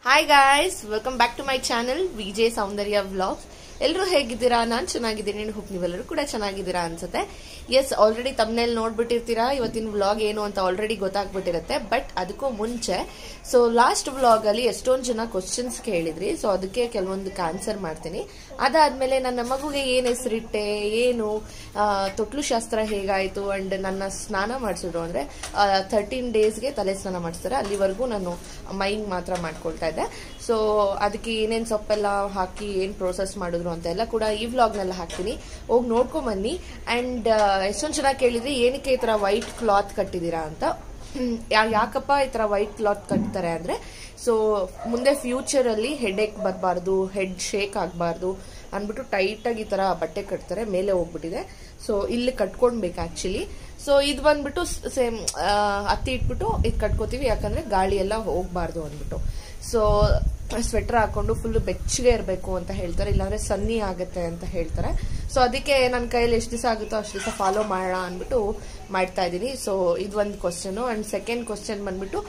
hi guys welcome back to my channel VJ Soundarya vlogs ಎಲ್ಲರೂ ಹೇಗಿದ್ದೀರಾ ನಾನು ಚೆನ್ನಾಗಿದ್ದೀನಿ ಹೋಪ್ ನೀವೆಲ್ಲರೂ ಕೂಡ ಚೆನ್ನಾಗಿದ್ದೀರಾ ಅನ್ಸುತ್ತೆ ಎಸ್ ಆಲ್ರೆಡಿ ತಮ್ಮನೇಲಿ ನೋಡ್ಬಿಟ್ಟಿರ್ತೀರಾ ಇವತ್ತಿನ ವ್ಲಾಗ್ ಏನು ಅಂತ ಆಲ್ರೆಡಿ ಗೊತ್ತಾಗ್ಬಿಟ್ಟಿರುತ್ತೆ ಬಟ್ ಅದಕ್ಕೂ ಮುಂಚೆ ಸೊ ಲಾಸ್ಟ್ ವ್ಲಾಗ್ ಅಲ್ಲಿ ಎಷ್ಟೊಂದು ಜನ ಕ್ವಶನ್ಸ್ ಕೇಳಿದ್ರಿ ಸೊ ಅದಕ್ಕೆ ಕೆಲವೊಂದಕ್ಕೆ ಆನ್ಸರ್ ಮಾಡ್ತೀನಿ ಅದಾದ್ಮೇಲೆ ನನ್ನ ಮಗುಗೆ ಏನ್ ಹೆಸರಿಟ್ಟೆ ಏನು ಆ, ತೊಟ್ಲು ಶಾಸ್ತ್ರ ಹೇಗಾಯ್ತು ಅಂಡ್ ನನ್ನ ಸ್ನಾನ ಮಾಡಿಸಿದ್ರು ಅಂದ್ರೆ ಥರ್ಟೀನ್ ಡೇಸ್ಗೆ ತಲೆ ಸ್ನಾನ ಮಾಡಿಸ್ತಾರೆ ಅಲ್ಲಿವರೆಗೂ ನಾನು ಮೈಂಗ್ ಮಾತ್ರ ಮಾಡ್ಕೊಳ್ತಾ ಇದ್ದೆ ಸೊ ಅದಕ್ಕೆ ಏನೇನ್ ಸೊಪ್ಪೆಲ್ಲ ಹಾಕಿ ಏನ್ ಪ್ರೋಸೆಸ್ ಮಾಡಿದ್ರು ಅಂತ ಎಲ್ಲ ಕೂಡ ಈ ವ್ಲಾಗ್ನೆಲ್ಲ ಹಾಕ್ತೀನಿ ಹೋಗಿ ನೋಡ್ಕೊಂಡ್ ಬನ್ನಿ ಅಂಡ್ ಎಷ್ಟೊಂದು ಜನ ಕೇಳಿದ್ರಿ ಏನಕ್ಕೆ ಈ ತರ ವೈಟ್ ಕ್ಲಾತ್ ಕಟ್ಟಿದೀರಾ ಅಂತ ಹ್ಮ್, ಯಾ- ಯಾಕಪ್ಪ ಈ ತರ ವೈಟ್ ಕ್ಲಾತ್ ಕಟ್ತಾರೆ ಅಂದ್ರೆ ಸೊ ಮುಂದೆ ಫ್ಯೂಚರ್ ಅಲ್ಲಿ ಹೆಡ್ ಏಕ್ ಬರಬಾರ್ದು ಹೆಡ್ ಶೇಕ್ ಆಗಬಾರ್ದು ಅಂದ್ಬಿಟ್ಟು ಟೈಟ್ ಆಗಿ ಈ ತರ ಬಟ್ಟೆ ಕಟ್ತಾರೆ ಮೇಲೆ ಹೋಗ್ಬಿಟ್ಟಿದೆ ಸೊ ಇಲ್ಲಿ ಕಟ್ಕೊಳ್ಬೇಕು ಆಕ್ಚುಲಿ ಸೊ ಇದು ಬಂದ್ಬಿಟ್ಟು ಸೇಮ್ ಹತ್ತಿ ಇಟ್ಬಿಟ್ಟು ಇದು ಕಟ್ಕೋತೀವಿ ಯಾಕಂದ್ರೆ ಗಾಳಿ ಎಲ್ಲ ಹೋಗ್ಬಾರ್ದು ಅಂದ್ಬಿಟ್ಟು ಸೊ ಸ್ವೆಟರ್ ಹಾಕೊಂಡು ಫುಲ್ ಬೆಚ್ಚಗೆ ಇರಬೇಕು ಅಂತ ಹೇಳ್ತಾರೆ ಇಲ್ಲಾಂದ್ರೆ ಸನ್ನಿ ಆಗುತ್ತೆ ಅಂತ ಹೇಳ್ತಾರೆ ಸೊ ಅದಕ್ಕೆ ನನ್ನ ಕೈಯಲ್ಲಿ ಎಷ್ಟು ದಿವಸ ಆಗುತ್ತೋ ಅಷ್ಟು ದಿವಸ ಫಾಲೋ ಮಾಡೋಣ ಅಂದ್ಬಿಟ್ಟು ಮಾಡ್ತಾ ಇದ್ದೀನಿ ಸೊ ಇದು ಒಂದು ಕ್ವಶನು ಅಂಡ್ ಸೆಕೆಂಡ್ ಕ್ವಶನ್ ಬಂದ್ಬಿಟ್ಟು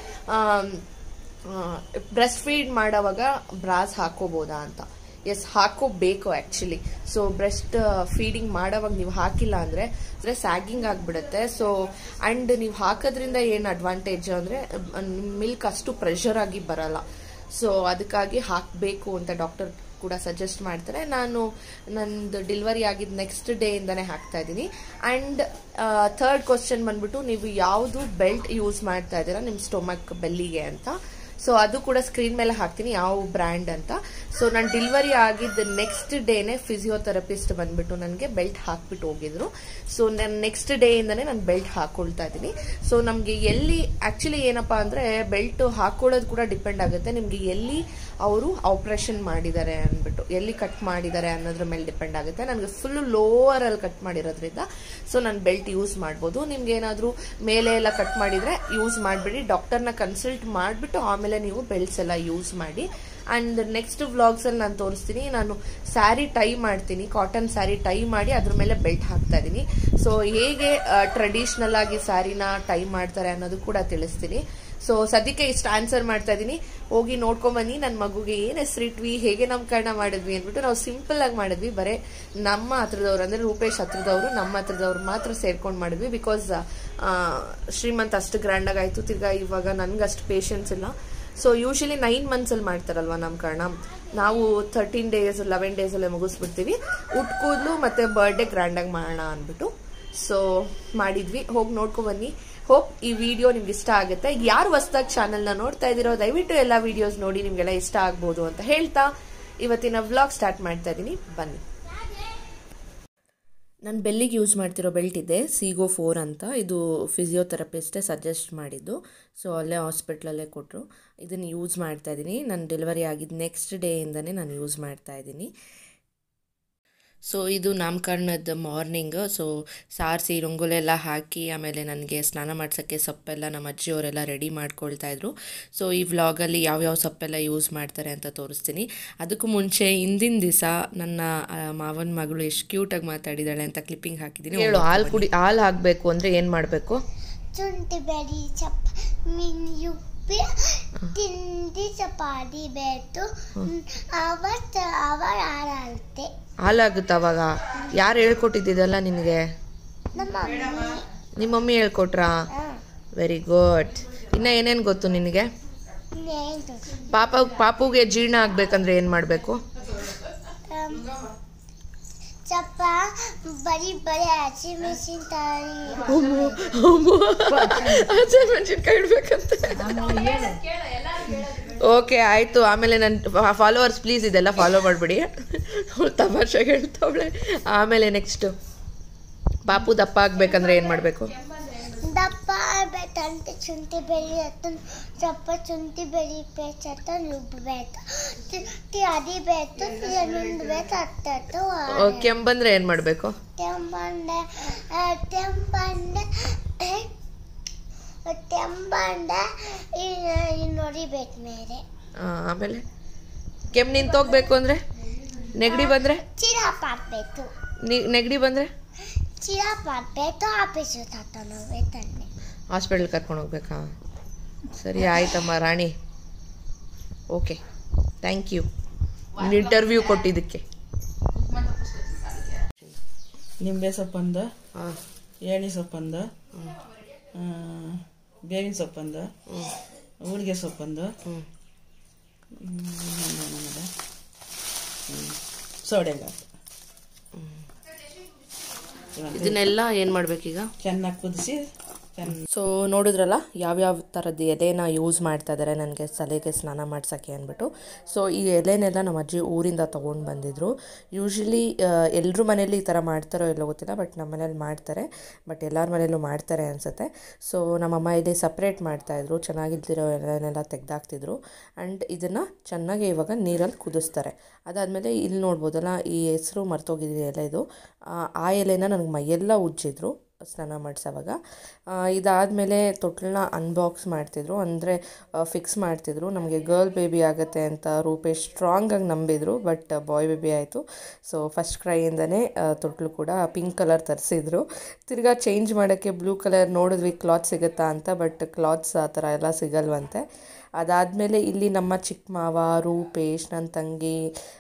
ಬ್ರೆಸ್ಟ್ ಫೀಡ್ ಮಾಡೋವಾಗ ಬ್ರಾಸ್ ಹಾಕೋಬೋದಾ ಅಂತ ಎಸ್ ಹಾಕೋಬೇಕು ಆಕ್ಚುಲಿ ಸೊ ಬ್ರೆಸ್ಟ್ ಫೀಡಿಂಗ್ ಮಾಡೋವಾಗ ನೀವು ಹಾಕಿಲ್ಲ ಅಂದ್ರೆ ಅಂದ್ರೆ ಸ್ಯಾಗಿಂಗ್ ಆಗ್ಬಿಡುತ್ತೆ ಸೊ ಅಂಡ್ ನೀವು ಹಾಕೋದ್ರಿಂದ ಏನ್ ಅಡ್ವಾಂಟೇಜ್ ಅಂದ್ರೆ ಮಿಲ್ಕ್ ಅಷ್ಟು ಪ್ರೆಷರ್ ಆಗಿ ಬರಲ್ಲ ಸೊ ಅದಕ್ಕಾಗಿ ಹಾಕಬೇಕು ಅಂತ ಡಾಕ್ಟರ್ ಕೂಡ ಸಜೆಸ್ಟ್ ಮಾಡ್ತಾರೆ ನಾನು ನಂದು ಡೆಲಿವರಿ ಆಗಿದ್ ನೆಕ್ಸ್ಟ್ ಡೇ ಇಂದಾನೆ ಹಾಕ್ತಾ ಇದ್ದೀನಿ ಅಂಡ್ ಥರ್ಡ್ ಕ್ವಶನ್ ಬಂದ್ಬಿಟ್ಟು ನೀವು ಯಾವುದು ಬೆಲ್ಟ್ ಯೂಸ್ ಮಾಡ್ತಾ ಇದ್ದೀರಾ ನಿಮ್ ಸ್ಟೊಮಕ್ ಬೆಲ್ಲಿಗೆ ಅಂತ ಸೊ ಅದು ಕೂಡ ಸ್ಕ್ರೀನ್ ಮೇಲೆ ಹಾಕ್ತೀನಿ ಯಾವ ಬ್ರ್ಯಾಂಡ್ ಅಂತ ಸೊ ನಾನು ಡೆಲಿವರಿ ಆಗಿದ್ದ ನೆಕ್ಸ್ಟ್ ಡೇನೆ ಫಿಸಿಯೋಥೆರಪಿಸ್ಟ್ ಬಂದ್ಬಿಟ್ಟು ನನಗೆ ಬೆಲ್ಟ್ ಹಾಕ್ಬಿಟ್ಟು ಹೋಗಿದ್ರು ಸೊ ನಾನು ನೆಕ್ಸ್ಟ್ ಡೇ ಇಂದಾನೆ ನಾನು ಬೆಲ್ಟ್ ಹಾಕೊಳ್ತಾ ಇದ್ದೀನಿ ಸೊ ನಮಗೆ ಎಲ್ಲಿ ಆಕ್ಚುಲಿ ಏನಪ್ಪಾ ಅಂದ್ರೆ ಬೆಲ್ಟ್ ಹಾಕೊಳ್ಳೋದು ಕೂಡ ಡಿಪೆಂಡ್ ಆಗುತ್ತೆ ನಿಮ್ಗೆ ಎಲ್ಲಿ ಅವರು ಆಪರೇಷನ್ ಮಾಡಿದ್ದಾರೆ ಅಂದ್ಬಿಟ್ಟು ಎಲ್ಲಿ ಕಟ್ ಮಾಡಿದ್ದಾರೆ ಅನ್ನೋದ್ರ ಮೇಲೆ ಡಿಪೆಂಡ್ ಆಗುತ್ತೆ ನನಗೆ ಫುಲ್ ಲೋವರ್ ಅಲ್ಲಿ ಕಟ್ ಮಾಡಿರೋದ್ರಿಂದ ಸೊ ನಾನು ಬೆಲ್ಟ್ ಯೂಸ್ ಮಾಡ್ಬೋದು ನಿಮ್ಗೆ ಏನಾದರೂ ಮೇಲೆ ಎಲ್ಲ ಕಟ್ ಮಾಡಿದ್ರೆ ಯೂಸ್ ಮಾಡಬೇಡಿ ಡಾಕ್ಟರ್ನ ಕನ್ಸಲ್ಟ್ ಮಾಡಿಬಿಟ್ಟು ಆಮೇಲೆ ನೀವು ಬೆಲ್ಟ್ಸ್ ಎಲ್ಲ ಯೂಸ್ ಮಾಡಿ ಅಂಡ್ ನೆಕ್ಸ್ಟ್ ವ್ಲಾಗ್ಸ್ ಅಲ್ಲಿ ನಾನು ತೋರಿಸ್ತೀನಿ ನಾನು ಸ್ಯಾರಿ ಟೈ ಮಾಡ್ತೀನಿ ಕಾಟನ್ ಸ್ಯಾರಿ ಟೈ ಮಾಡಿ ಅದ್ರ ಮೇಲೆ ಬೆಲ್ಟ್ ಹಾಕ್ತಾ ಇದೀನಿ ಸೊ ಹೇಗೆ ಟ್ರೆಡಿಷನಲ್ ಆಗಿ ಸ್ಯಾರಿನ ಟೈ ಮಾಡ್ತಾರೆ ಅನ್ನೋದು ಕೂಡ ತಿಳಿಸ್ತೀನಿ ಸೊ ಸದ್ಯಕ್ಕೆ ಇಷ್ಟು ಆನ್ಸರ್ ಮಾಡ್ತಾ ಇದೀನಿ ಹೋಗಿ ನೋಡ್ಕೊಂಡ್ ಬನ್ನಿ ನನ್ನ ಮಗುಗೆ ಏನ್ ಹೆಸರಿಟ್ವಿ ಹೇಗೆ ನಾಮಕರಣ ಮಾಡಿದ್ವಿ ಅಂದ್ಬಿಟ್ಟು ನಾವು ಸಿಂಪಲ್ ಆಗಿ ಮಾಡಿದ್ವಿ ಬರೇ ನಮ್ಮ ಹತ್ರದವ್ರು ಅಂದ್ರೆ ರೂಪೇಶ್ ಹತ್ರದವರು ನಮ್ಮ ಹತ್ರದವ್ರು ಮಾತ್ರ ಸೇರ್ಕೊಂಡು ಮಾಡಿದ್ವಿ ಬಿಕಾಸ್ ಶ್ರೀಮಂತ್ ಅಷ್ಟು ಗ್ರ್ಯಾಂಡ್ ಆಗಿ ಆಯ್ತು ತಿರ್ಗಾ ಇವಾಗ ನನ್ಗೆ ಅಷ್ಟು ಪೇಷನ್ಸ್ ಇಲ್ಲ ಸೊ ಯೂಶಲಿ ನೈನ್ ಮಂತ್ಸ್ ಅಲ್ಲಿ ಮಾಡ್ತಾರಲ್ವಾ ನಾಮಕರಣ ನಾವು ಥರ್ಟೀನ್ ಡೇಸ್ ಲೆವೆನ್ ಡೇಸ್ ಅಲ್ಲೇ ಮುಗಿಸ್ಬಿಡ್ತೀವಿ ಉಟ್ ಕೂದಲು ಮತ್ತೆ ಬರ್ಡೇ ಗ್ರ್ಯಾಂಡ್ ಆಗಿ ಮಾಡೋಣ ಅಂದ್ಬಿಟ್ಟು ಸೊ ಮಾಡಿದ್ವಿ ಹೋಗಿ ನೋಡ್ಕೊ ಬನ್ನಿ ಹೋಪ್ ಈ ವಿಡಿಯೋ ನಿಮ್ಗೆ ಇಷ್ಟ ಆಗುತ್ತೆ ಯಾರು ಹೊಸದಾಗಿ ಚಾನೆಲ್ನ ನೋಡ್ತಾ ಇದ್ದೀರೋ ದಯವಿಟ್ಟು ಎಲ್ಲ ವಿಡಿಯೋಸ್ ನೋಡಿ ನಿಮ್ಗೆಲ್ಲ ಇಷ್ಟ ಆಗ್ಬೋದು ಅಂತ ಹೇಳ್ತಾ ಇವತ್ತಿನ ವ್ಲಾಗ್ ಸ್ಟಾರ್ಟ್ ಮಾಡ್ತಾ ಇದ್ದೀನಿ ಬನ್ನಿ ನಾನು ಬೆಲ್ಲಿಗೆ ಯೂಸ್ ಮಾಡ್ತಿರೋ ಬೆಲ್ಟ್ ಇದೆ ಸಿಗೋ ಫೋರ್ ಅಂತ ಇದು ಫಿಸಿಯೋಥೆರಪಿಸ್ಟೇ ಸಜೆಸ್ಟ್ ಮಾಡಿದ್ದು ಸೊ ಅಲ್ಲೇ ಹಾಸ್ಪಿಟ್ಲಲ್ಲೇ ಕೊಟ್ಟರು ಇದನ್ನು ಯೂಸ್ ಮಾಡ್ತಾ ಇದ್ದೀನಿ ನಾನು ಡೆಲಿವರಿ ಆಗಿದ್ದು ನೆಕ್ಸ್ಟ್ ಡೇಯಿಂದನೇ ನಾನು ಯೂಸ್ ಮಾಡ್ತಾ ಇದ್ದೀನಿ ಸೊ ಇದು ನಾಮಕರಣದ ಮಾರ್ನಿಂಗ್ ಸೊ ಸಾರಿಸಿ ರಂಗೋಲೆಲ್ಲ ಹಾಕಿ ಆಮೇಲೆ ನನಗೆ ಸ್ನಾನ ಮಾಡ್ಸೋಕ್ಕೆ ಸೊಪ್ಪೆಲ್ಲ ನಮ್ಮ ಅಜ್ಜಿಯವರೆಲ್ಲ ರೆಡಿ ಮಾಡ್ಕೊಳ್ತಾ ಇದ್ರು ಸೊ ಈ ವ್ಲಾಗಲ್ಲಿ ಯಾವ್ಯಾವ ಸೊಪ್ಪೆಲ್ಲ ಯೂಸ್ ಮಾಡ್ತಾರೆ ಅಂತ ತೋರಿಸ್ತೀನಿ ಅದಕ್ಕೂ ಮುಂಚೆ ಹಿಂದಿನ ದಿವಸ ನನ್ನ ಮಾವನ ಮಗಳು ಎಷ್ಟು ಕ್ಯೂಟಾಗಿ ಮಾತಾಡಿದಾಳೆ ಅಂತ ಕ್ಲಿಪ್ಪಿಂಗ್ ಹಾಕಿದ್ದೀನಿ ಹೇಳು ಹಾಲು ಕುಡಿ ಹಾಲು ಹಾಕಬೇಕು ಅಂದರೆ ಏನು ಮಾಡಬೇಕು ಶುಂಠಿ ಬೆಳಿ ಚಪ್ ಮೀನ್ ಉಪ್ಪಿ ತಿಂಡಿ ಚಪಾತಿ ಬೇತು ಅವತ್ತ ಅವರ ಆಡಾlte ಹಾಲಾಗುತ್ತೆ ಅವಾಗ ಯಾರು ಹೇಳ್ಕೊಟ್ಟಿದ್ದಿದಲ್ಲ ನಿನಗೆ ನಮ್ಮ ಮಮ್ಮಿ ನಿಮ್ಮ ಮಮ್ಮಿ ಹೇಳ್ಕೊಟ್ರಾ ವೆರಿ ಗುಡ್ ಇನ್ನು ಏನೇನು ಗೊತ್ತು ನಿನಗೆ ನೇನು ಪಾಪ ಪಾಪುಗೆ ಜೀರ್ಣ ಆಗ್ಬೇಕಂದ್ರೆ ಏನು ಮಾಡಬೇಕು ಚಪ್ಪ ಬರೀ ಬರೀ ಹಸಿಮೆಣಸಿನಕಾಯಿ ಮೆಣಸಿನ್ಕಾಯಿ ಇಡ್ಬೇಕಂತ ಓಕೆ ಆಯಿತು ಆಮೇಲೆ ನನ್ನ ಫಾಲೋವರ್ಸ್ ಪ್ಲೀಸ್ ಇದೆಲ್ಲ ಫಾಲೋ ಮಾಡಿಬಿಡಿ ಅವಳು ತಮಾಷೆಗೆ ಹೇಳ್ತಾವಳೆ ಆಮೇಲೆ ನೆಕ್ಸ್ಟು ಪಾಪು ದಪ್ಪ ಆಗ್ಬೇಕಂದ್ರೆ ಏನು ಮಾಡಬೇಕು ದಪ್ಪ ಬೇಕಂತ ಶುಂಠಿ ಬೆಳಿ ಹತ್ತು ಚಪ್ಪ ಶುಂಠಿ ಬೆಳಿ ಬೇಕಂತ ರುಬ್ಬಬೇಕು ತಿ ಅದಿ ಬೇಕು ನಿಂದು ಬೇಕು ಹತ್ತತ್ತು ಕೆಂಬಂದ್ರೆ ಏನು ಮಾಡಬೇಕು ತೆಂಬಂಡೆ ತೆಂಬಂಡೆ ತೆಂಬಂಡೆ ನೋಡಿಬೇಕು ಮೇಲೆ ಆಮೇಲೆ ಕೆಮ್ಮು ನಿಂತೋಗ್ಬೇಕು ಅಂದರೆ ನೆಗಡಿ ಬಂದರೆ ಚಿರಾಪ್ ಹಾಕ್ಬೇಕು ನೆಗಡಿ ಬಂದರೆ ಚಿರಾಪ್ ಹಾಕ್ಬೇಕು ಆಫೀಸು ತಗೊಂಡು ಹೋಗ್ಬೇಕಂದೆ ಹಾಸ್ಪಿಟ್ಲ್ ಕರ್ಕೊಂಡು ಹೋಗ್ಬೇಕಾ ಸರಿ ಆಯ್ತಮ್ಮ Rani okay thank you interview ಕೊಟ್ಟಿದ್ದಕ್ಕೆ ನಿಂಬೆ ಸೊಪ್ಪೊಂದು ಹಾಂ ಏಣಿ ಸೊಪ್ಪೊಂದು ಆ, ಬೇವಿನ ಸೊಪ್ಪೊಂದು ಊಳಿಗೆ ಸೊಪ್ಪೊಂದು ಹ್ಞೂ ಸೋಡೆಗ ಇದನ್ನೆಲ್ಲ ಏನು ಮಾಡ್ಬೇಕೀಗ ಚೆನ್ನಾಗಿ ಕುದಿಸಿ ಚೆನ್ನ ಸೊ ನೋಡಿದ್ರಲ್ಲ ಯಾವ್ಯಾವ ಥರದ್ದು ಎಲೆನ ಯೂಸ್ ಮಾಡ್ತಾ ಇದ್ದಾರೆ ನನಗೆ ತಲೆಗೆ ಸ್ನಾನ ಮಾಡ್ಸೋಕ್ಕೆ ಅಂದ್ಬಿಟ್ಟು ಸೊ ಈ ಎಲೆನೆಲ್ಲ ನಮ್ಮ ಅಜ್ಜಿ ಊರಿಂದ ತೊಗೊಂಡು ಬಂದಿದ್ರು ಯೂಶ್ವಲಿ ಎಲ್ಲರ ಮನೇಲಿ ಈ ಥರ ಮಾಡ್ತಾರೋ ಎಲ್ಲೋ ಗೊತ್ತಿಲ್ಲ ಬಟ್ ನಮ್ಮ ಮನೇಲಿ ಮಾಡ್ತಾರೆ ಬಟ್ ಎಲ್ಲರ ಮನೇಲೂ ಮಾಡ್ತಾರೆ ಅನಿಸುತ್ತೆ ಸೊ ನಮ್ಮಮ್ಮ ಇಲ್ಲಿ ಸಪ್ರೇಟ್ ಮಾಡ್ತಾಯಿದ್ರು ಚೆನ್ನಾಗಿಲ್ದಿರೋ ಎಲೆನೆಲ್ಲ ತೆಗ್ದಾಕ್ತಿದ್ರು ಆ್ಯಂಡ್ ಇದನ್ನು ಚೆನ್ನಾಗಿ ಇವಾಗ ನೀರಲ್ಲಿ ಕುದಿಸ್ತಾರೆ ಅದಾದಮೇಲೆ ಇಲ್ಲಿ ನೋಡ್ಬೋದಲ್ಲ ಈ ಹೆಸರು ಮರ್ತೋಗಿದ್ವಿ ಎಲೆ ಇದು ಆ, ಆ ಎಲೆನ ನನಗೆ ಮೈಯೆಲ್ಲ ಉಜ್ಜಿದ್ರು ಸ್ನಾನ ಮಾಡಿಸೋವಾಗ ಇದಾದಮೇಲೆ ತೊಟ್ಲನ್ನ ಅನ್ಬಾಕ್ಸ್ ಮಾಡ್ತಿದ್ರು ಅಂದರೆ ಫಿಕ್ಸ್ ಮಾಡ್ತಿದ್ರು ನಮಗೆ ಗರ್ಲ್ ಬೇಬಿ ಆಗುತ್ತೆ ಅಂತ ರೂಪೇಶ್ ಸ್ಟ್ರಾಂಗಾಗಿ ನಂಬಿದ್ರು ಬಟ್ ಬಾಯ್ ಬೇಬಿ ಆಯಿತು ಸೊ ಫಸ್ಟ್ ಕ್ರೈಯಿಂದನೇ ತೊಟ್ಲು ಕೂಡ ಪಿಂಕ್ ಕಲರ್ ತರಿಸಿದ್ರು ತಿರ್ಗಾ ಚೇಂಜ್ ಮಾಡೋಕ್ಕೆ ಬ್ಲೂ ಕಲರ್ ನೋಡಿದ್ವಿ ಕ್ಲಾತ್ ಸಿಗುತ್ತಾ ಅಂತ ಬಟ್ ಕ್ಲಾತ್ಸ್ ಆ ಥರ ಎಲ್ಲ ಸಿಗಲ್ವಂತೆ ಅದಾದಮೇಲೆ ಇಲ್ಲಿ ನಮ್ಮ ಚಿಕ್ಕ ಮಾವ ರೂಪೇಶ್ ನನ್ನ ತಂಗಿ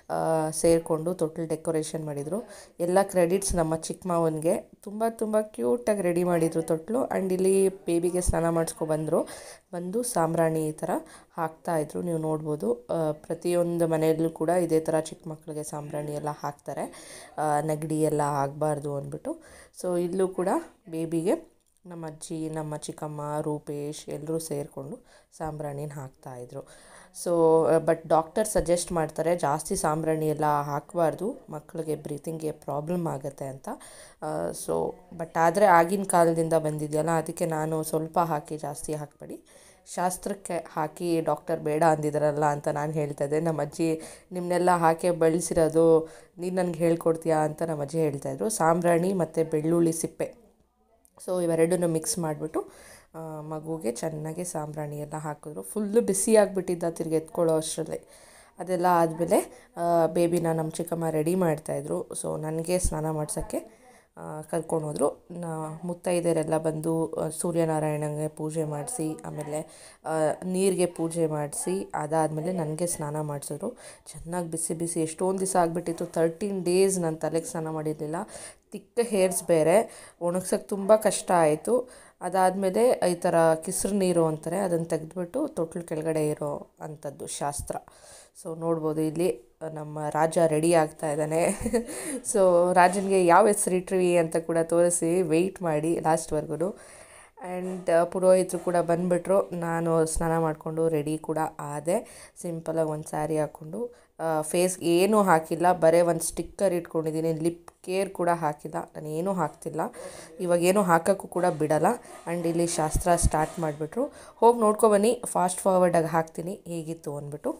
ಸೇರಿಕೊಂಡು ತೊಟ್ಲು ಡೆಕೋರೇಷನ್ ಮಾಡಿದರು ಎಲ್ಲ ಕ್ರೆಡಿಟ್ಸ್ ನಮ್ಮ ಚಿಕ್ಕ ಮಾವನಿಗೆ ತುಂಬ ತುಂಬ ಕ್ಯೂಟಾಗಿ ರೆಡಿ ಮಾಡಿದರು ತೊಟ್ಲು ಆ್ಯಂಡ್ ಇಲ್ಲಿ ಬೇಬಿಗೆ ಸ್ನಾನ ಮಾಡಿಸ್ಕೊ ಬಂದರು ಬಂದು ಸಾಂಬ್ರಾಣಿ ಈ ಥರ ಹಾಕ್ತಾಯಿದ್ರು ನೀವು ನೋಡ್ಬೋದು ಆ, ಪ್ರತಿಯೊಂದು ಮನೆಯಲ್ಲೂ ಕೂಡ ಇದೇ ಥರ ಚಿಕ್ಕ ಮಕ್ಕಳಿಗೆ ಸಾಂಬ್ರಾಣಿ ಎಲ್ಲ ಹಾಕ್ತಾರೆ ಆ, ನೆಗಡಿ ಎಲ್ಲ ಆಗಬಾರ್ದು ಅಂದ್ಬಿಟ್ಟು ಸೊ ಇಲ್ಲೂ ಕೂಡ ಬೇಬಿಗೆ ನಮ್ಮ ಅಜ್ಜಿ ನಮ್ಮ ಚಿಕ್ಕಮ್ಮ ರೂಪೇಶ್ ಎಲ್ಲರೂ ಸೇರಿಕೊಂಡು ಸಾಂಬ್ರಾಣಿನ ಹಾಕ್ತಾಯಿದ್ರು ಸೊ ಬಟ್ ಡಾಕ್ಟರ್ ಸಜೆಸ್ಟ್ ಮಾಡ್ತಾರೆ ಜಾಸ್ತಿ ಸಾಂಬ್ರಾಣಿ ಎಲ್ಲ ಹಾಕಬಾರ್ದು ಮಕ್ಕಳಿಗೆ ಬ್ರೀತಿಂಗ್ಗೆ ಪ್ರಾಬ್ಲಮ್ ಆಗುತ್ತೆ ಅಂತ ಸೊ ಬಟ್ ಆದರೆ ಆಗಿನ ಕಾಲದಿಂದ ಬಂದಿದೆಯಲ್ಲ ಅದಕ್ಕೆ ನಾನು ಸ್ವಲ್ಪ ಹಾಕಿ ಜಾಸ್ತಿ ಹಾಕಬೇಡಿ ಶಾಸ್ತ್ರಕ್ಕೆ ಹಾಕಿ ಡಾಕ್ಟರ್ ಬೇಡ ಅಂದಿದ್ದಾರಲ್ಲ ಅಂತ ನಾನು ಹೇಳ್ತಾ ಇದ್ದೆ ನಮ್ಮ ಅಜ್ಜಿ ನಿಮ್ಮನ್ನೆಲ್ಲ ಹಾಕಿ ಬೆಳೆಸಿರೋದು ನೀನು ನನಗೆ ಹೇಳ್ಕೊಡ್ತೀಯಾ ಅಂತ ನಮ್ಮ ಅಜ್ಜಿ ಹೇಳ್ತಾಯಿದ್ರು ಸಾಂಬ್ರಾಣಿ ಮತ್ತು ಬೆಳ್ಳುಳ್ಳಿ ಸಿಪ್ಪೆ ಸೊ ಇವೆರಡನ್ನು ಮಿಕ್ಸ್ ಮಾಡಿಬಿಟ್ಟು ಮಗುಗೆ ಚೆನ್ನಾಗಿ ಸಾಂಬ್ರಾಣಿ ಎಲ್ಲ ಹಾಕಿದ್ರು ಫುಲ್ಲು ಬಿಸಿ ಆಗಿಬಿಟ್ಟಿದ್ದ ತಿರ್ಗಿ ಎತ್ಕೊಳ್ಳೋ ಅಷ್ಟರಲ್ಲಿ ಅದೆಲ್ಲ ಆದಮೇಲೆ ಬೇಬಿನ ನಮ್ಮ ಚಿಕ್ಕಮ್ಮ ರೆಡಿ ಮಾಡ್ತಾಯಿದ್ರು ಸೊ ನನಗೆ ಸ್ನಾನ ಮಾಡ್ಸೋಕ್ಕೆ ಕರ್ಕೊಂಡು ಹೋದರು ನಾ ಮುತ್ತೈದೆಯರೆಲ್ಲ ಬಂದು ಆ, ಸೂರ್ಯನಾರಾಯಣಗೆ ಪೂಜೆ ಮಾಡಿಸಿ ಆಮೇಲೆ ಆ, ನೀರಿಗೆ ಪೂಜೆ ಮಾಡಿಸಿ ಅದಾದಮೇಲೆ ನನಗೆ ಸ್ನಾನ ಮಾಡಿಸಿದ್ರು ಚೆನ್ನಾಗಿ ಬಿಸಿ ಬಿಸಿ ಎಷ್ಟೊಂದು ದಿವಸ ಆಗಿಬಿಟ್ಟಿತ್ತು ತರ್ಟೀನ್ ಡೇಸ್ ನಾನು ತಲೆಗೆ ಸ್ನಾನ ಮಾಡಿರಲಿಲ್ಲ ತಿಕ್ಕ ಹೇರ್ಸ್ ಬೇರೆ ಒಣಗ್ಸೋಕ್ಕೆ ತುಂಬ ಕಷ್ಟ ಆಯಿತು ಅದಾದಮೇಲೆ ಈ ಥರ ಕಿಸ್ರು ನೀರು ಅಂತಾರೆ ಅದನ್ನು ತೆಗೆದ್ಬಿಟ್ಟು ತೊಟ್ಲು ಕೆಳಗಡೆ ಇರೋ ಅಂಥದ್ದು ಶಾಸ್ತ್ರ ಸೊ ನೋಡ್ಬೋದು ಇಲ್ಲಿ ನಮ್ಮ ರಾಜ ರೆಡಿ ಆಗ್ತಾ ಇದ್ದಾನೆ ಸೊ ರಾಜನಿಗೆ ಯಾವ ಹೆಸರು ಇಟ್ರಿ ಅಂತ ಕೂಡ ತೋರಿಸಿ ವೆಯ್ಟ್ ಮಾಡಿ ಲಾಸ್ಟ್ವರೆಗೂ ಆ್ಯಂಡ್ ಪುರೋಹಿತರು ಕೂಡ ಬಂದುಬಿಟ್ರು ನಾನು ಸ್ನಾನ ಮಾಡಿಕೊಂಡು ರೆಡಿ ಕೂಡ ಆದೆ ಸಿಂಪಲಾಗಿ ಒಂದು ಸ್ಯಾರಿ ಹಾಕ್ಕೊಂಡು ಫೇಸ್ಗೆ ಏನೂ ಹಾಕಿಲ್ಲ ಬರೀ ಒಂದು ಸ್ಟಿಕ್ಕರ್ ಇಟ್ಕೊಂಡಿದ್ದೀನಿ ಲಿಪ್ ಕೇರ್ ಕೂಡ ಹಾಕಿಲ್ಲ ನಾನು ಏನೂ ಹಾಕ್ತಿಲ್ಲ ಇವಾಗ ಏನೂ ಹಾಕೋಕ್ಕೂ ಕೂಡ ಬಿಡಲ್ಲ ಆ್ಯಂಡ್ ಇಲ್ಲಿ ಶಾಸ್ತ್ರ ಸ್ಟಾರ್ಟ್ ಮಾಡಿಬಿಟ್ರು ಹೋಗಿ ನೋಡ್ಕೊಬನ್ನಿ ಫಾಸ್ಟ್ ಫಾರ್ವರ್ಡಾಗಿ ಹಾಕ್ತೀನಿ ಹೇಗಿತ್ತು ಅಂದ್ಬಿಟ್ಟು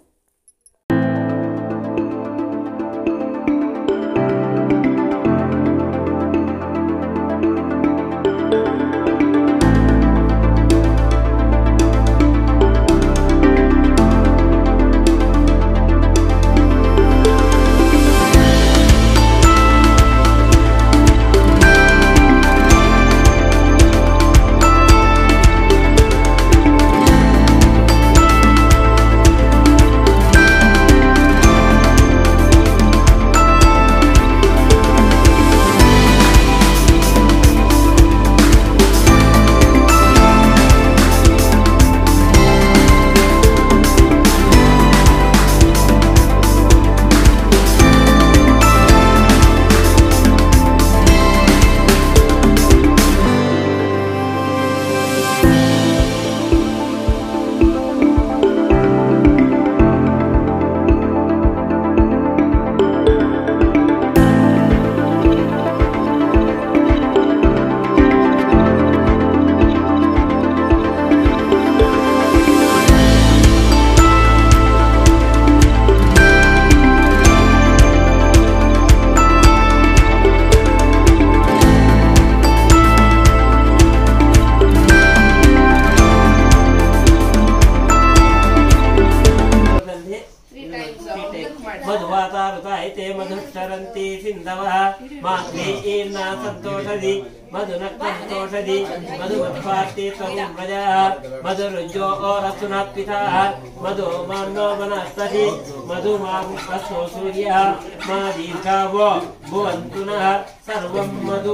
ಮಧುವಾತಾರುತಾಯಿತೆ ಮಧುಕ್ಷರಂತಿ ಸಿಂಧವಃ ಮಾತ್ರೀರ್ನ ಸಂತೋಷದಿ ಮಧುನ ಸಂತೋಷದಿ ಮಧುಮತ್ಪಾರ್ತಿ ತ್ವಂ ಪ್ರಜಾ ಮಧುರುಜೋ ರಸುನಃ ಪಿತಾ ಮಧು ಮಾನ್ನೋ ವನಸ್ಪತಿ ಮಧು ಮಾಂ ಅಸ್ಮೋ ಸೂರ್ಯ ಮಾ ದೀರ್ಘಾವೋ ಭುವಂತು ನಃ ಸರ್ವಂ ಮಧು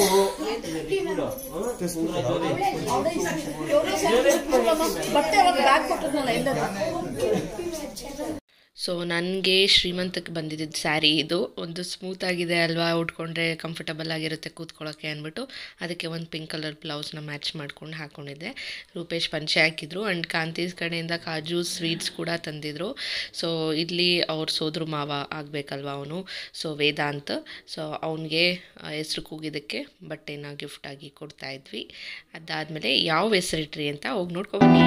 ಸೊ ನನಗೆ ಶ್ರೀಮಂತಕ್ಕೆ ಬಂದಿದ್ದ ಸ್ಯಾರಿ ಇದು ಒಂದು ಸ್ಮೂತ್ ಆಗಿದೆ ಅಲ್ವಾ ಉಟ್ಕೊಂಡ್ರೆ ಕಂಫರ್ಟಬಲ್ ಆಗಿರುತ್ತೆ ಕೂತ್ಕೊಳ್ಳೋಕ್ಕೆ ಅಂದ್ಬಿಟ್ಟು ಅದಕ್ಕೆ ಒಂದು ಪಿಂಕ್ ಕಲರ್ ಬ್ಲೌಸ್ನ ಮ್ಯಾಚ್ ಮಾಡ್ಕೊಂಡು ಹಾಕ್ಕೊಂಡಿದ್ದೆ ರೂಪೇಶ್ ಪಂಚೆ ಹಾಕಿದ್ರು ಆ್ಯಂಡ್ ಕಾಂತೀಸ್ ಕಡೆಯಿಂದ ಕಾಜು ಸ್ವೀಟ್ಸ್ ಕೂಡ ತಂದಿದ್ರು ಸೊ ಇಲ್ಲಿ ಅವ್ರ ಸೋದ್ರ ಮಾವ ಆಗಬೇಕಲ್ವ ಅವನು ಸೊ ವೇದಾಂತ್ ಸೊ ಅವನಿಗೆ ಹೆಸ್ರು ಕೂಗಿದ್ದಕ್ಕೆ ಬಟ್ಟೆನ ಗಿಫ್ಟಾಗಿ ಕೊಡ್ತಾ ಇದ್ವಿ ಅದಾದಮೇಲೆ ಯಾವ ಹೆಸರಿಟ್ರಿ ಅಂತ ಹೋಗಿ ನೋಡ್ಕೊಬನ್ನಿ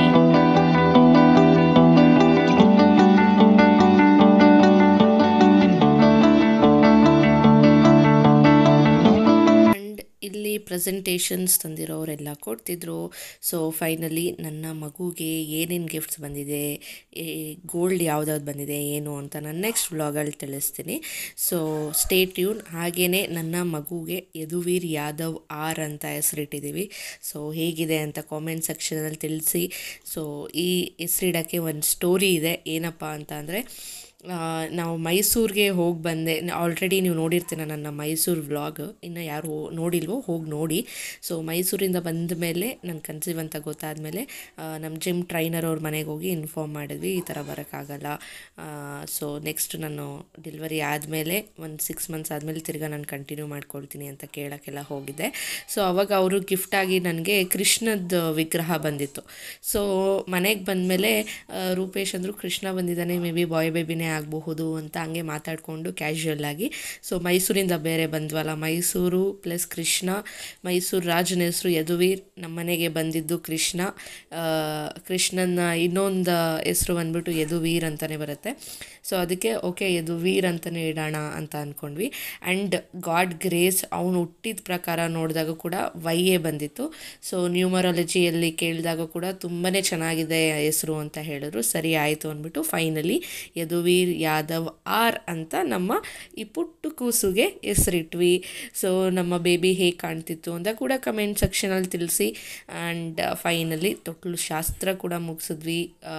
ಆ್ಯಂಡ್ ಇಲ್ಲಿ ಪ್ರೆಸೆಂಟೇಷನ್ಸ್ ತಂದಿರೋರೆಲ್ಲ ಕೊಡ್ತಿದ್ರು ಸೊ ಫೈನಲಿ ನನ್ನ ಮಗುಗೆ ಏನೇನು ಗಿಫ್ಟ್ಸ್ ಬಂದಿದೆ ಗೋಲ್ಡ್ ಯಾವುದಾವ್ದು ಬಂದಿದೆ ಏನು ಅಂತ ನಾನು ನೆಕ್ಸ್ಟ್ ವ್ಲಾಗಲ್ಲಿ ತಿಳಿಸ್ತೀನಿ ಸೊ ಸ್ಟೇ ಟ್ಯೂನ್ ಹಾಗೆಯೇ ನನ್ನ ಮಗುಗೆ ಯದುವೀರ್ ಯಾದವ್ ಆರ್ ಅಂತ ಹೆಸರಿಟ್ಟಿದ್ದೀವಿ ಸೊ ಹೇಗಿದೆ ಅಂತ ಕಾಮೆಂಟ್ ಸೆಕ್ಷನಲ್ಲಿ ತಿಳಿಸಿ ಸೊ ಈ ಹೆಸರಿಡೋಕ್ಕೆ ಒಂದು ಸ್ಟೋರಿ ಇದೆ ಏನಪ್ಪ ಅಂತ ಅಂದರೆ ಆ, ನಾವು ಮೈಸೂರಿಗೆ ಹೋಗಿ ಬಂದೆ ಆಲ್ರೆಡಿ ನೀವು ನೋಡಿರ್ತೀರ ನನ್ನ ಮೈಸೂರು ವ್ಲಾಗ್ ಇನ್ನು ಯಾರು ಹೋ- ನೋಡಿಲ್ವೋ ಹೋಗಿ ನೋಡಿ ಸೊ ಮೈಸೂರಿಂದ ಬಂದ ಮೇಲೆ ನಾನು ಕನ್ಸೀವ್ ಅಂತ ಗೊತ್ತಾದಮೇಲೆ ನಮ್ಮ ಜಿಮ್ ಟ್ರೈನರ್ ಅವ್ರ ಮನೆಗೆ ಹೋಗಿ ಇನ್ಫಾರ್ಮ್ ಮಾಡಿದ್ವಿ ಈ ಥರ ಬರೋಕ್ಕಾಗಲ್ಲ ಸೊ ನೆಕ್ಸ್ಟ್ ನಾನು ಡೆಲಿವರಿ ಆದಮೇಲೆ ಒಂದು ಸಿಕ್ಸ್ ಮಂತ್ಸ್ ಆದಮೇಲೆ ತಿರ್ಗಾ ನಾನು ಕಂಟಿನ್ಯೂ ಮಾಡ್ಕೊಳ್ತೀನಿ ಅಂತ ಕೇಳೋಕ್ಕೆಲ್ಲ ಹೋಗಿದ್ದೆ ಸೊ ಅವಾಗ ಅವರು ಗಿಫ್ಟಾಗಿ ನನಗೆ ಕೃಷ್ಣದ ವಿಗ್ರಹ ಬಂದಿತ್ತು ಸೊ ಮನೆಗೆ ಬಂದಮೇಲೆ ರೂಪೇಶ್ ಅಂದರು ಕೃಷ್ಣ ಬಂದಿದ್ದಾನೆ ಮೇ ಬಿ ಬಾಯ್ ಬೇಬಿನೇ ಆಗಬಹುದು ಅಂತ ಹಂಗೆ ಮಾತಾಡಿಕೊಂಡು ಕ್ಯಾಶುಯಲ್ ಆಗಿ ಸೊ ಮೈಸೂರಿಂದ ಬೇರೆ ಬಂದ್ವಲ್ಲ ಮೈಸೂರು ಪ್ಲಸ್ ಕೃಷ್ಣ ಮೈಸೂರು ರಾಜನ ಹೆಸರು ಯದುವೀರ್ ನಮ್ಮ ಮನೆಗೆ ಬಂದಿದ್ದು ಕೃಷ್ಣ ಆ, ಕೃಷ್ಣನ ಇನ್ನೊಂದು ಹೆಸರು ಬಂದ್ಬಿಟ್ಟು ಯದುವೀರ್ ಅಂತಲೇ ಬರುತ್ತೆ ಸೊ ಅದಕ್ಕೆ ಓಕೆ ಯದುವೀರ್ ಅಂತಲೇ ಇಡೋಣ ಅಂತ ಅಂದ್ಕೊಂಡ್ವಿ ಆ್ಯಂಡ್ ಗಾಡ್ ಗ್ರೇಸ್ ಅವನು ಹುಟ್ಟಿದ ಪ್ರಕಾರ ನೋಡಿದಾಗ ಕೂಡ ವೈಯೇ ಬಂದಿತ್ತು ಸೊ ನ್ಯೂಮರಾಲಜಿಯಲ್ಲಿ ಕೇಳಿದಾಗ ಕೂಡ ತುಂಬಾ ಚೆನ್ನಾಗಿದೆ ಹೆಸರು ಅಂತ ಹೇಳಿದ್ರು ಸರಿ ಆಯಿತು ಅಂದ್ಬಿಟ್ಟು ಫೈನಲಿ ಯದುವೀರ್ ಯಾದವ್ ಆರ್ ಅಂತ ನಮ್ಮ ಈ ಪುಟ್ಟು ಕೂಸುಗೆ ಹೆಸರಿಟ್ವಿ ಸೊ ನಮ್ಮ ಬೇಬಿ ಹೇಗೆ ಕಾಣ್ತಿತ್ತು ಅಂತ ಕೂಡ ಕಮೆಂಟ್ ಸೆಕ್ಷನಲ್ಲಿ ತಿಳಿಸಿ ಆ್ಯಂಡ್ ಫೈನಲಿ ತೊಟ್ಲು ಶಾಸ್ತ್ರ ಕೂಡ ಮುಗಿಸಿದ್ವಿ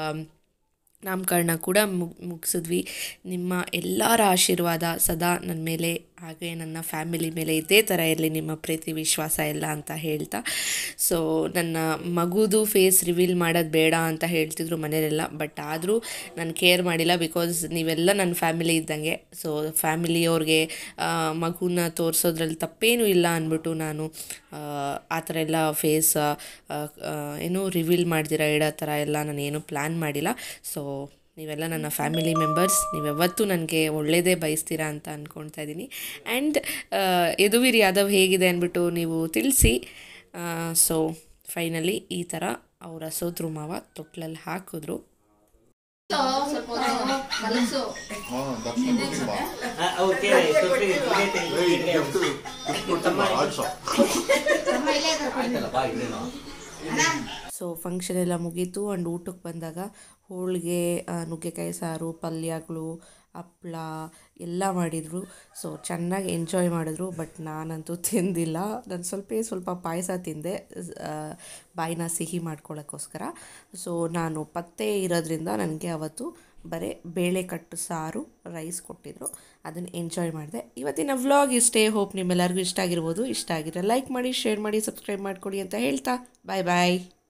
ನಾಮಕರಣ ಕೂಡ ಮುಗ್ ಮುಗಿಸಿದ್ವಿ ನಿಮ್ಮ ಎಲ್ಲರ ಆಶೀರ್ವಾದ ಸದಾ ನನ್ನ ಮೇಲೆ ಹಾಗೆ ನನ್ನ ಫ್ಯಾಮಿಲಿ ಮೇಲೆ ಇದೇ ಥರ ಇರಲಿ ನಿಮ್ಮ ಪ್ರೀತಿ ವಿಶ್ವಾಸ ಎಲ್ಲ ಅಂತ ಹೇಳ್ತಾ ಸೊ ನನ್ನ ಮಗುದು ಫೇಸ್ ರಿವೀಲ್ ಮಾಡೋದು ಬೇಡ ಅಂತ ಹೇಳ್ತಿದ್ರು ಮನೇಲೆಲ್ಲ ಬಟ್ ಆದರೂ ನಾನು ಕೇರ್ ಮಾಡಿಲ್ಲ ಬಿಕಾಸ್ ನೀವೆಲ್ಲ ನನ್ನ ಫ್ಯಾಮಿಲಿ ಇದ್ದಂಗೆ ಸೊ ಫ್ಯಾಮಿಲಿಯವ್ರಿಗೆ ಮಗುನ ತೋರಿಸೋದ್ರಲ್ಲಿ ತಪ್ಪೇನೂ ಇಲ್ಲ ಅಂದ್ಬಿಟ್ಟು ನಾನು ಆ, ಆ ಥರ ಎಲ್ಲ ಫೇಸ್ ಏನೂ ರಿವೀಲ್ ಮಾಡ್ದಿರ ಇಡೋ ಥರ ಎಲ್ಲ ನಾನು ಏನೂ ಪ್ಲ್ಯಾನ್ ಮಾಡಿಲ್ಲ ಸೊ ನೀವೆಲ್ಲ ನನ್ನ ಫ್ಯಾಮಿಲಿ ಮೆಂಬರ್ಸ್ ನೀವ್ಯಾವತ್ತೂ ನನಗೆ ಒಳ್ಳೆಯದೇ ಬಯಸ್ತೀರಾ ಅಂತ ಅಂದ್ಕೊಳ್ತಾ ಇದ್ದೀನಿ ಆ್ಯಂಡ್ ಯದುವೀರ್ ಯಾದವ್ ಹೇಗಿದೆ ಅಂದ್ಬಿಟ್ಟು ನೀವು ತಿಳಿಸಿ ಸೊ ಫೈನಲಿ ಈ ಥರ ಅವರ ಸೋದ್ರು ಮಾವ ತೊಟ್ಲಲ್ಲಿ ಹಾಕಿದ್ರು ಓಕೆ ಸೊ ಫಂಕ್ಷನ್ ಎಲ್ಲ ಮುಗೀತು ಆ್ಯಂಡ್ ಊಟಕ್ಕೆ ಬಂದಾಗ ಹೋಳಿಗೆ ಆ, ನುಗ್ಗೆಕಾಯಿ ಸಾರು ಪಲ್ಯಗಳು ಹಪ್ಳ ಎಲ್ಲ ಮಾಡಿದರು ಸೊ ಚೆನ್ನಾಗಿ ಎಂಜಾಯ್ ಮಾಡಿದ್ರು ಬಟ್ ನಾನಂತೂ ತಿಂದಿಲ್ಲ ನಾನು ಸ್ವಲ್ಪ ಸ್ವಲ್ಪ ಪಾಯಸ ತಿಂದೆ ಆ, ಬಾಯಿನ ಸಿಹಿ ಮಾಡ್ಕೊಳ್ಳೋಕ್ಕೋಸ್ಕರ ಸೊ ನಾನು ಪತ್ತೆ ಇರೋದ್ರಿಂದ ನನಗೆ ಅವತ್ತು ಬರೀ ಬೇಳೆ ಕಟ್ಟು ಸಾರು ರೈಸ್ ಕೊಟ್ಟಿದ್ರು ಅದನ್ನು ಎಂಜಾಯ್ ಮಾಡಿದೆ ಇವತ್ತಿನ ವ್ಲಾಗ್ ಇಷ್ಟೇ ಹೋಪ್ ನಿಮ್ಮೆಲ್ಲರಿಗೂ ಇಷ್ಟ ಆಗಿರ್ಬೋದು ಇಷ್ಟ ಆಗಿದ್ರೆ ಲೈಕ್ ಮಾಡಿ ಶೇರ್ ಮಾಡಿ ಸಬ್ಸ್ಕ್ರೈಬ್ ಮಾಡಿಕೊಡಿ ಅಂತ ಹೇಳ್ತಾ ಬಾಯ್ ಬಾಯ್